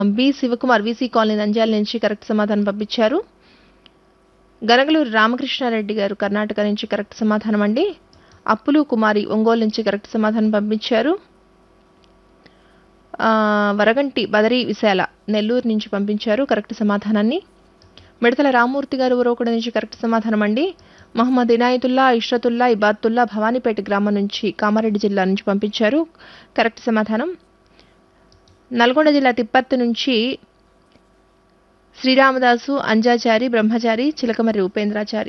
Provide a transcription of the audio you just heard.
B Shivakumar VC colony Nandyal నుంచి correct సమాధానం పంపించారు గనగలూరు రామకృష్ణారెడ్డి గారు కర్ణాటక నుంచి కరెక్ట్ సమాధానం అండి అప్పులు కుమారి ఒంగోలు నుంచి కరెక్ట్ సమాధానం పంపించారు ఆ, వరగంటి బదరి విశాల నెల్లూరు నుంచి పంపించారు కరెక్ట్ సమాధానాన్ని మిడతల రామూర్తి గారు ఉరవకొండ నుంచి కరెక్ట్ సమాధానం అండి మహమ్మద్ ఇనాయతుల్లా ఇష్రతుల్లా ఇబాతుల్లా భవానీపేట గ్రామం నుంచి కామారెడ్డి జిల్లా నుంచి పంపించారు కరెక్ట్ సమాధానం నల్గొండ జిల్లా తిప్పత్తి నుంచి శ్రీరామదాసు అంజాచారి బ్రహ్మచారి చిలకమర్రి ఉపేంద్రాచారి